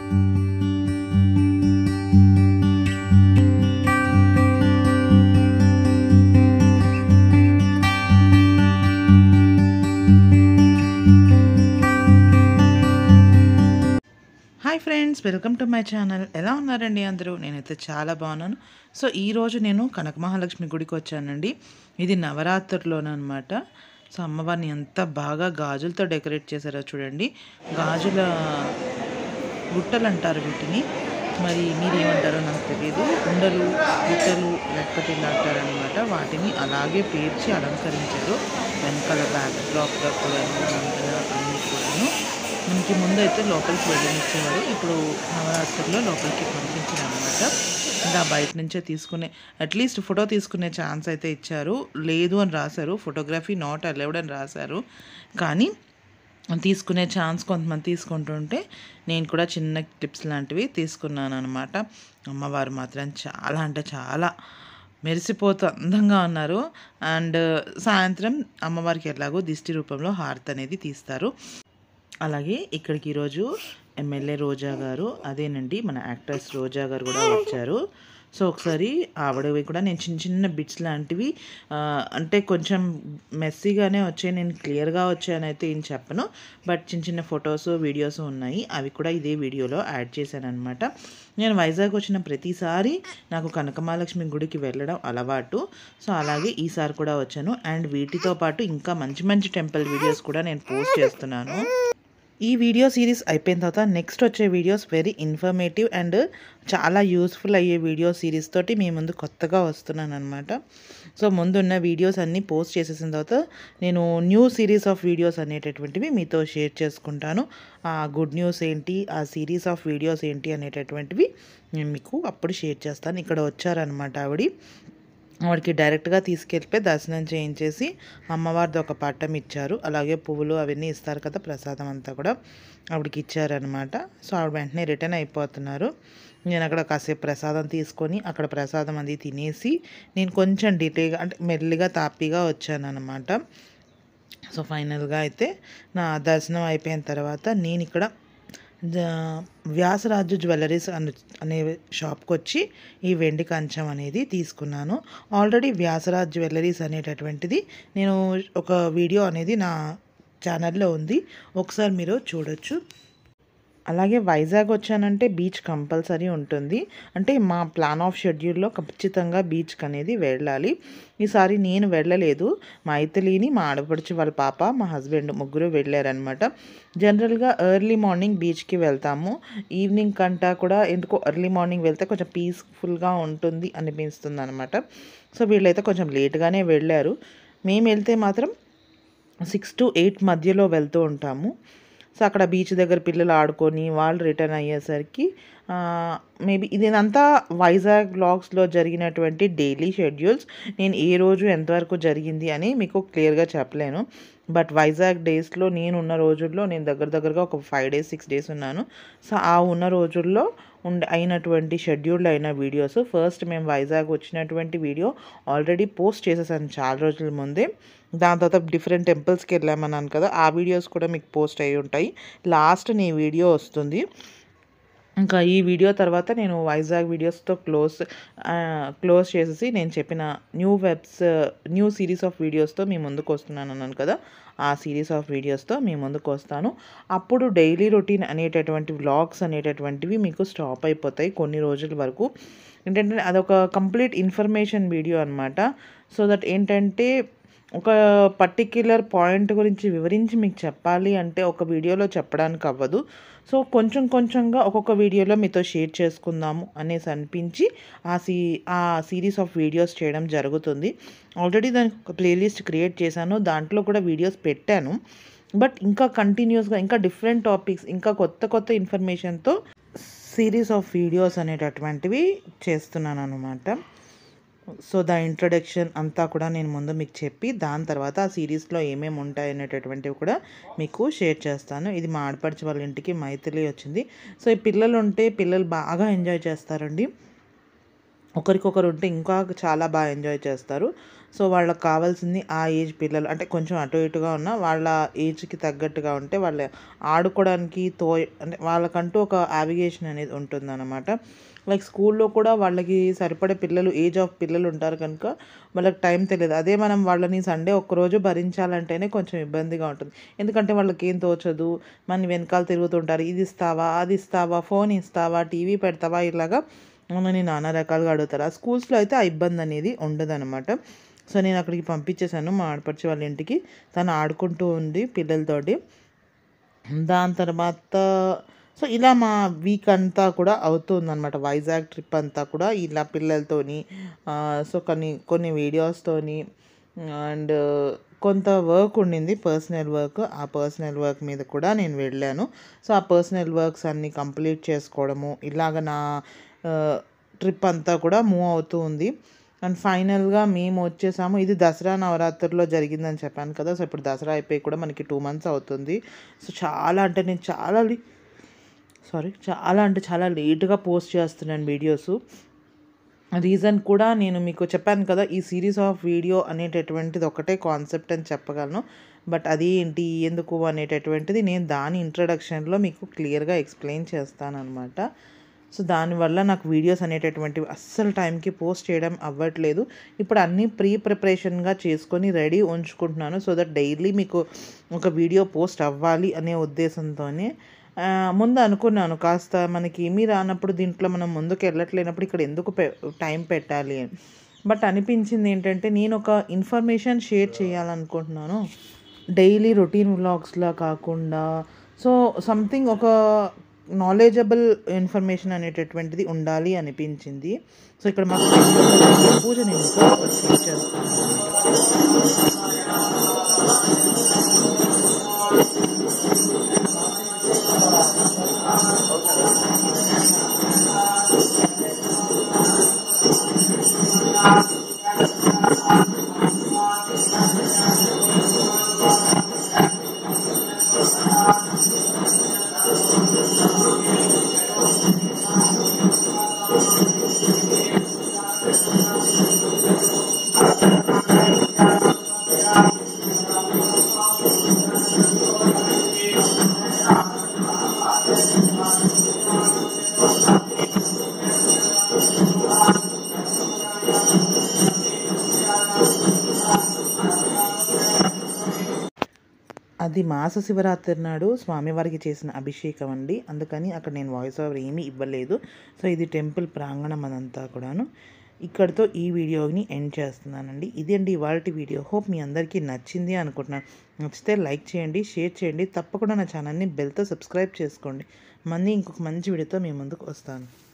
hi friends welcome to my channel ఎలా ఉన్నారండి అందరూ నేనైతే చాలా బాగున్నాను సో ఈరోజు నేను కనక మహాలక్ష్మి గుడికి వచ్చానండి ఇది నవరాత్రుల్లోనమాట సో అమ్మవారిని ఎంత బాగా గాజులతో డెకరేట్ చేశారో చూడండి గాజుల గుట్టలు అంటారు వీటిని మరి మీరు ఏమంటారో నాకు తెలియదు ఉండలు గుట్టలు లేకపోతే ఇలా అంటారనమాట వాటిని అలాగే పేర్చి అలంకరించారు వెనకాల బ్యాక్ డ్రాప్గా కూడా ముందర అన్నీ కూడాను మనకి ముందు అయితే లోపలికి వెళ్ళనిచ్చేవారు ఇప్పుడు నవరాత్రుల్లో లోపలికి పంపించారు అనమాట ఇంకా బయట నుంచే తీసుకునే అట్లీస్ట్ ఫోటో తీసుకునే ఛాన్స్ అయితే ఇచ్చారు లేదు అని రాశారు ఫోటోగ్రఫీ నాట్ అలౌడ్ అని రాశారు కానీ తీసుకునే ఛాన్స్ కొంతమంది తీసుకుంటుంటే నేను కూడా చిన్న టిప్స్ లాంటివి తీసుకున్నాను అనమాట అమ్మవారు మాత్రం చాలా అంటే చాలా మెరిసిపోతూ అందంగా ఉన్నారు అండ్ సాయంత్రం అమ్మవారికి ఎలాగో దిష్టి రూపంలో హారతి అనేది తీస్తారు అలాగే ఇక్కడికి ఈరోజు ఎమ్మెల్యే రోజా గారు అదేనండి మన యాక్ట్రెస్ రోజా గారు కూడా వచ్చారు సో ఒకసారి ఆవిడవి కూడా నేను చిన్న చిన్న బిట్స్ లాంటివి ఆ, అంటే కొంచెం మెస్సీగానే వచ్చాయి నేను క్లియర్గా వచ్చాయని అయితే ఏం చెప్పను బట్ చిన్న చిన్న ఫొటోస్ వీడియోస్ ఉన్నాయి అవి కూడా ఇదే వీడియోలో యాడ్ చేశాను అనమాట నేను వైజాగ్ వచ్చిన ప్రతిసారి నాకు కనకమహాలక్ష్మి గుడికి వెళ్ళడం అలవాటు సో అలాగే ఈసారి కూడా వచ్చాను అండ్ వీటితో పాటు ఇంకా మంచి మంచి టెంపుల్ వీడియోస్ కూడా నేను పోస్ట్ చేస్తున్నాను ఈ వీడియో సిరీస్ అయిపోయిన తర్వాత నెక్స్ట్ వచ్చే వీడియోస్ వెరీ ఇన్ఫర్మేటివ్ అండ్ చాలా యూస్ఫుల్ అయ్యే వీడియో సిరీస్ తోటి మీ ముందు కొత్తగా వస్తున్నాను అనమాట సో ముందున్న వీడియోస్ అన్నీ పోస్ట్ చేసేసిన తర్వాత నేను న్యూ సిరీస్ ఆఫ్ వీడియోస్ అనేటటువంటివి మీతో షేర్ చేసుకుంటాను ఆ గుడ్ న్యూస్ ఏంటి ఆ సిరీస్ ఆఫ్ వీడియోస్ ఏంటి అనేటటువంటివి నేను మీకు అప్పుడు షేర్ చేస్తాను ఇక్కడ వచ్చారనమాట ఆవిడ వాడికి డైరెక్ట్గా తీసుకెళ్ళిపోయి దర్శనం చేయించేసి అమ్మవారిది ఒక పట్టం ఇచ్చారు అలాగే పువ్వులు అవన్నీ ఇస్తారు కదా ప్రసాదం అంతా కూడా ఆవిడకి ఇచ్చారనమాట సో ఆవిడ వెంటనే రిటర్న్ అయిపోతున్నారు నేను అక్కడ కాసేపు ప్రసాదం తీసుకొని అక్కడ ప్రసాదం అది తినేసి నేను కొంచెం డీటెయిల్గా అంటే మెల్లిగా తాపీగా వచ్చాను అనమాట సో ఫైనల్గా అయితే నా దర్శనం అయిపోయిన తర్వాత నేను ఇక్కడ జ- వ్యాసరాజు జ్యువెలరీస్ అను అనే షాప్కి వచ్చి ఈ వెండి కంచం అనేది తీసుకున్నాను ఆల్రెడీ వ్యాసరాజ్ జ్యువెలరీస్ అనేటటువంటిది నేను ఒక వీడియో అనేది నా ఛానల్లో ఉంది ఒకసారి మీరు చూడొచ్చు అలాగే వైజాగ్ వచ్చానంటే బీచ్ కంపల్సరీ ఉంటుంది అంటే మా ప్లాన్ ఆఫ్ షెడ్యూల్లో ఖచ్చితంగా బీచ్కి అనేది వెళ్ళాలి ఈసారి నేను వెళ్ళలేదు మా ఐతలిని మా ఆడపడుచు వాళ్ళ పాప మా హస్బెండ్ ముగ్గురు వెళ్ళారనమాట జనరల్గా ఎర్లీ మార్నింగ్ బీచ్కి వెళ్తాము ఈవినింగ్ కంటా కూడా ఎందుకో ఎర్లీ మార్నింగ్ వెళ్తే కొంచెం పీస్ఫుల్గా ఉంటుంది అనిపిస్తుంది అనమాట సో వీళ్ళైతే కొంచెం లేట్గానే వెళ్ళారు మేము వెళ్తే మాత్రం సిక్స్ టు ఎయిట్ మధ్యలో వెళ్తూ ఉంటాము సో అక్కడ బీచ్ దగ్గర పిల్లలు ఆడుకొని వాళ్ళు రిటర్న్ అయ్యేసరికి మేబీ ఇదంతా వైజాగ్ బ్లాగ్స్లో జరిగినటువంటి డైలీ షెడ్యూల్స్ నేను ఏ రోజు ఎంతవరకు జరిగింది అని మీకు క్లియర్గా చెప్పలేను బట్ వైజాగ్ డేస్లో నేను ఉన్న రోజుల్లో నేను దగ్గర దగ్గరగా ఒక ఫైవ్ డేస్ సిక్స్ డేస్ ఉన్నాను సో ఆ ఉన్న రోజుల్లో ఉండ అయినటువంటి షెడ్యూల్డ్ అయిన వీడియోస్ ఫస్ట్ మేము వైజాగ్ వచ్చినటువంటి వీడియో ఆల్రెడీ పోస్ట్ చేసేసాను చాలా రోజుల ముందే దాని తర్వాత డిఫరెంట్ టెంపుల్స్కి వెళ్ళామన్నాను కదా ఆ వీడియోస్ కూడా మీకు పోస్ట్ అయి ఉంటాయి లాస్ట్ నీ వీడియో వస్తుంది ఇంకా ఈ వీడియో తర్వాత నేను వైజాగ్ వీడియోస్తో క్లోజ్ క్లోజ్ చేసేసి నేను చెప్పిన new webs new series of వీడియోస్తో మీ ముందుకు వస్తున్నాను అన్నాను కదా ఆ సిరీస్ ఆఫ్ వీడియోస్తో మీ ముందుకు వస్తాను అప్పుడు డైలీ రొటీన్ అనేటటువంటి వ్లాగ్స్ అనేటటువంటివి మీకు స్టాప్ అయిపోతాయి కొన్ని రోజుల వరకు ఏంటంటే అదొక కంప్లీట్ ఇన్ఫర్మేషన్ వీడియో అనమాట సో దట్ ఏంటంటే ఒక పర్టిక్యులర్ పాయింట్ గురించి వివరించి మీకు చెప్పాలి అంటే ఒక వీడియోలో చెప్పడానికి అవ్వదు సో కొంచెం కొంచెంగా ఒక్కొక్క వీడియోలో మీతో షేర్ చేసుకుందాము అనేసి అనిపించి ఆ సీ ఆ సిరీస్ ఆఫ్ వీడియోస్ చేయడం జరుగుతుంది ఆల్రెడీ దానికి ఒక ప్లేలిస్ట్ క్రియేట్ చేశాను దాంట్లో కూడా వీడియోస్ పెట్టాను బట్ ఇంకా కంటిన్యూస్గా ఇంకా డిఫరెంట్ టాపిక్స్ ఇంకా కొత్త కొత్త ఇన్ఫర్మేషన్తో సిరీస్ ఆఫ్ వీడియోస్ అనేటటువంటివి చేస్తున్నాను అనమాట సో ద ఇంట్రడక్షన్ అంతా కూడా నేను ముందు మీకు చెప్పి దాని తర్వాత ఆ సిరీస్లో ఏమేమి ఉంటాయి అనేటటువంటివి కూడా మీకు షేర్ చేస్తాను ఇది మా ఆడపడిచి వాళ్ళ ఇంటికి మైథిలి వచ్చింది సో ఈ పిల్లలు ఉంటే పిల్లలు బాగా ఎంజాయ్ చేస్తారండి ఒకరికొకరు ఉంటే ఇంకా చాలా బాగా ఎంజాయ్ చేస్తారు సో వాళ్ళకి కావాల్సింది ఆ ఏజ్ పిల్లలు అంటే కొంచెం అటు ఇటుగా ఉన్న వాళ్ళ ఏజ్కి తగ్గట్టుగా ఉంటే వాళ్ళ ఆడుకోవడానికి తో అంటే వాళ్ళకంటూ ఒక యావిగేషన్ అనేది ఉంటుందన్నమాట లైక్ స్కూల్లో కూడా వాళ్ళకి సరిపడే పిల్లలు ఏజ్ ఆఫ్ పిల్లలు ఉంటారు కనుక వాళ్ళకి టైం తెలియదు అదే మనం వాళ్ళని సండే ఒక్కరోజు భరించాలంటేనే కొంచెం ఇబ్బందిగా ఉంటుంది ఎందుకంటే వాళ్ళకి ఏం తోచదు మన వెనకాల తిరుగుతుంటారు ఇది ఇస్తావా అది ఇస్తావా ఫోన్ ఇస్తావా టీవీ పెడతావా ఇలాగా మనని నానా రకాలుగా అడుగుతారు ఆ స్కూల్స్లో అయితే ఆ ఇబ్బంది అనేది ఉండదన్నమాట సో నేను అక్కడికి పంపించేశాను మా ఆడపడిచి వాళ్ళ ఇంటికి తను ఆడుకుంటూ ఉంది పిల్లలతోటి దాని తర్వాత సో ఇలా మా వీక్ అంతా కూడా అవుతుంది అనమాట వైజాగ్ ట్రిప్ అంతా కూడా ఇలా పిల్లలతోని ఆ, సో కొన్ని కొన్ని వీడియోస్తోని అండ్ కొంత వర్క్ ఉండింది పర్సనల్ వర్క్ ఆ పర్సనల్ వర్క్ మీద కూడా నేను వెళ్ళాను సో ఆ పర్సనల్ వర్క్స్ అన్నీ కంప్లీట్ చేసుకోవడము ఇలాగ నా ట్రిప్ అంతా కూడా మూవ్ అవుతూ ఉంది అండ్ ఫైనల్గా మేము వచ్చేసాము ఇది దసరా నవరాత్రిలో జరిగిందని చెప్పాను కదా సో ఇప్పుడు దసరా అయిపోయి కూడా మనకి టూ మంత్స్ అవుతుంది సో చాలా అంటే నేను చాలా సారీ చాలా అంటే చాలా లేట్గా పోస్ట్ చేస్తున్నాను వీడియోస్ రీజన్ కూడా నేను మీకు చెప్పాను కదా ఈ సిరీస్ ఆఫ్ వీడియో అనేటటువంటిది ఒకటే కాన్సెప్ట్ అని చెప్పగలను బట్ అది ఏంటి ఎందుకు అనేటటువంటిది నేను దాని ఇంట్రడక్షన్లో మీకు క్లియర్గా ఎక్స్ప్లెయిన్ చేస్తానన్నమాట సో దానివల్ల నాకు వీడియోస్ అనేటటువంటివి అస్సలు టైంకి పోస్ట్ చేయడం అవ్వట్లేదు ఇప్పుడు అన్నీ ప్రీ ప్రిపరేషన్గా చేసుకొని రెడీ ఉంచుకుంటున్నాను సో దట్ డైలీ మీకు ఒక వీడియో పోస్ట్ అవ్వాలి అనే ఉద్దేశంతోనే ఆ, ముందు అనుకున్నాను కాస్త మనకి ఏమీ రానప్పుడు దీంట్లో మనం ముందుకు వెళ్ళట్లేనప్పుడు ఇక్కడ ఎందుకు పె టైం పెట్టాలి అని బట్ అనిపించింది ఏంటంటే నేను ఒక ఇన్ఫర్మేషన్ షేర్ చేయాలనుకుంటున్నాను డైలీ రొటీన్ వ్లాగ్స్లా కాకుండా సో సంథింగ్ ఒక నాలెడ్జబుల్ ఇన్ఫర్మేషన్ అనేటటువంటిది ఉండాలి అనిపించింది సో ఇక్కడ మాకు పూజ నేను ఇంకా షేర్ చేస్తాను అది మాస శివరాత్రి నాడు స్వామివారికి చేసిన అభిషేకం అండి అందుకని అక్కడ నేను వాయిస్ ఓవర్ ఏమీ ఇవ్వలేదు సో ఇది టెంపుల్ ప్రాంగణం అదంతా కూడాను ఇక్కడితో ఈ వీడియోని ఎండ్ చేస్తున్నానండి ఇదండి ఇవాళ వీడియో హోప్ మీ అందరికీ నచ్చింది అనుకుంటున్నాను నచ్చితే లైక్ చేయండి షేర్ చేయండి తప్పకుండా నా ఛానల్ని బెల్తో సబ్స్క్రైబ్ చేసుకోండి మళ్ళీ ఇంకొక మంచి వీడియోతో మీ ముందుకు వస్తాను